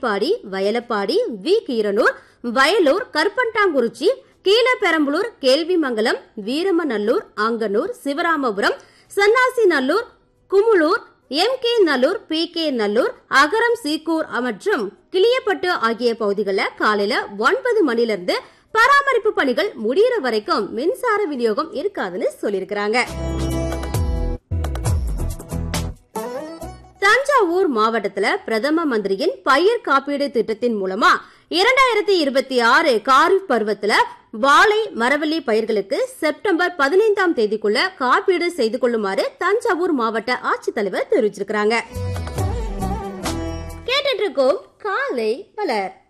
மேலப்பாடி Vayalapadi V Keeranur Vayalur Karuppandankurichi Keezhaperambalur Kelvimangalam Veeramanallur Anganur Sivaramapuram Sannasinallur Kumulur M K Nallur P K Nallur Agaram Seekur மற்றும் கிளியப்பட்டு ஆகிய பகுதிகளில் காலையில ஒன்பது மணிலிருந்து பராமரிப்பு பணிகள் முடியிற வரைக்கும் மின்சார விநியோகம் இருக்காதுன்னு சொல்லியிருக்கிறாங்க தஞ்சாவூர் மாவட்டத்துல பிரதம மந்திரியின் பயிர் காப்பீடு திட்டத்தின் மூலமா இரண்டாயிரத்தி இருபத்தி ஆறு காரிஃப் பருவத்துல வாழை மரவள்ளி பயிர்களுக்கு செப்டம்பர் பதினைந்தாம் தேதிக்குள்ள காப்பீடு செய்து கொள்ளுமாறு தஞ்சாவூர் மாவட்ட ஆட்சித்தலைவர் தெரிவிச்சிருக்கிறாங்க கேட்டுட்டு இருக்கோம் காலை மலர்